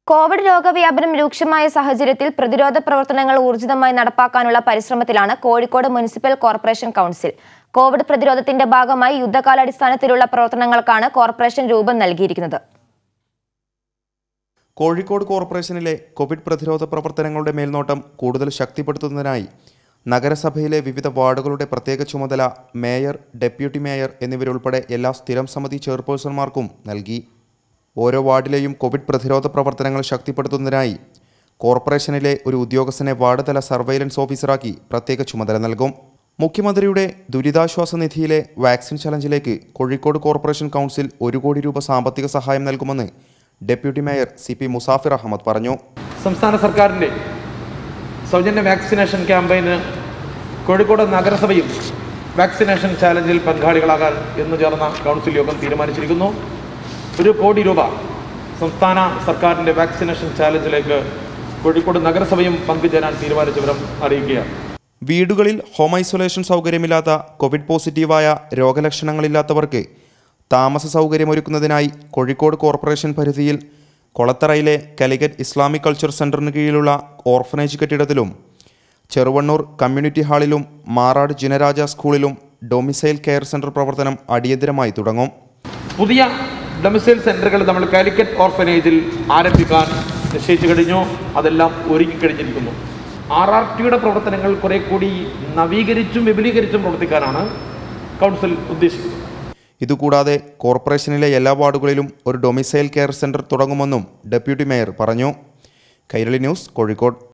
Covid രോഗവ്യാപനം രൂക്ഷമായ സാഹചര്യത്തിൽ പ്രതിരോധ പ്രവർത്തനങ്ങൾ ഊർജിതമായി നടപ്പാക്കാനുള്ള പരിശ്രമത്തിലാണ് Kozhikode municipal corporation council covid പ്രതിരോധത്തിന്റെ ഭാഗമായി യുദ്ധകാലാടിസ്ഥാനത്തിലുള്ള പ്രവർത്തനങ്ങൾക്കാണ് കോർപ്പറേഷൻ രൂപം നൽകിയിരിക്കുന്നത് കോഴിക്കോട് കോർപ്പറേഷനിലെ കോവിഡ് പ്രതിരോധ പ്രവർത്തനങ്ങളുടെ മേൽനോട്ടം കൂടുതൽ ശക്തിപ്പെടുത്തുന്നതിനായി നഗരസഭയിലെ വിവിധ വാർഡുകളുടെ പ്രത്യേക ചുമതല മേയർ ഡെപ്യൂട്ടി മേയർ എന്നിവരുൾപ്പെടെ എല്ലാ സ്ഥിരം സമിതി ചെയർപേഴ്സൺമാർക്കും നൽകി ഓരോ വാർഡിലെയും കോവിഡ് പ്രതിരോധ പ്രവർത്തനങ്ങൾ ശക്തിപ്പെടുത്തുന്നതിനായി കോർപ്പറേഷനിലെ ഒരു ഉദ്യോഗസ്ഥനെ വാർഡ് തല സർവൈലൻസ് ഓഫീസറാക്കി പ്രത്യേക ചുമതല നൽകും മുഖ്യമന്ത്രിയുടെ ദുരിതാശ്വാസ നിധിയിലെ വാക്സിൻ ചലഞ്ചിലേക്ക് കോഴിക്കോട് കോർപ്പറേഷൻ കൗൺസിൽ ഒരു കോടി രൂപ സാമ്പത്തിക സഹായം നൽകുമെന്ന് deputy mayor C P Musafir Ahammed പറഞ്ഞു സംസ്ഥാന സർക്കാരിൻ്റെ സൗജന്യ വാക്സിനേഷൻ ക്യാമ്പയിന് കോഴിക്കോട് നഗരസഭയും വാക്സിനേഷൻ ചാലഞ്ചിൽ പങ്കാളികളാകാൻ എന്ന് ചേർന്ന കൗൺസിൽ യോഗം തീരുമാനിച്ചിരിക്കുന്നു ഒരു കോടി രൂപ സംസ്ഥാന സർക്കാരിൻ്റെ വാക്സിനേഷൻ ചാലഞ്ചിലേക്ക് കോഴിക്കോട് നഗരസഭയും പങ്കുചേരാൻ തീരുമാനിച്ച വിവരം അറിയിക്കുകയാണ് വീടുകളിൽ ഹോം ഐസൊലേഷൻ സൗകര്യമില്ലാത്ത കോവിഡ് പോസിറ്റീവായ രോഗലക്ഷണങ്ങളില്ലാത്തവർക്ക് താമസ സൗകര്യമൊരുക്കുന്നതിനായി കോഴിക്കോട് കോർപ്പറേഷൻ പരിധിയിൽ കൊളത്തറയിലെ കലിക്കറ്റ് ഇസ്ലാമിക് കൾച്ചർ സെൻറ്ററിന് കീഴിലുള്ള ഓർഫനേജ് കെട്ടിടത്തിലും ചെറുവണ്ണൂർ കമ്മ്യൂണിറ്റി ഹാളിലും മാറാട് ജിനരാജ സ്കൂളിലും ഡൊമിസൈൽ കെയർ സെൻറ്റർ പ്രവർത്തനം അടിയന്തരമായി തുടങ്ങും പുതിയ ഡൊമിസൈൽ സെൻ്ററുകൾ നമ്മൾ കാലിക്കറ്റ് ഓർഫനേജിൽ ആരംഭിക്കാൻ നിശ്ചയിച്ചു കഴിഞ്ഞു അതെല്ലാം ഒരുക്കി കഴിഞ്ഞിരിക്കുന്നു ആർ ആർ ടിയുടെ പ്രവർത്തനങ്ങൾ കുറെ കൂടി നവീകരിച്ചും വിപുലീകരിച്ചും പ്രവർത്തിക്കാനാണ് കൗൺസിൽ ഉദ്ദേശിക്കുന്നത് ഇതുകൂടാതെ കോർപ്പറേഷനിലെ എല്ലാ വാർഡുകളിലും ഒരു ഡൊമിസൈൽ കെയർ സെൻറ്റർ തുടങ്ങുമെന്നും ഡെപ്യൂട്ടി മേയർ പറഞ്ഞു കൈരളി ന്യൂസ് കോഴിക്കോട്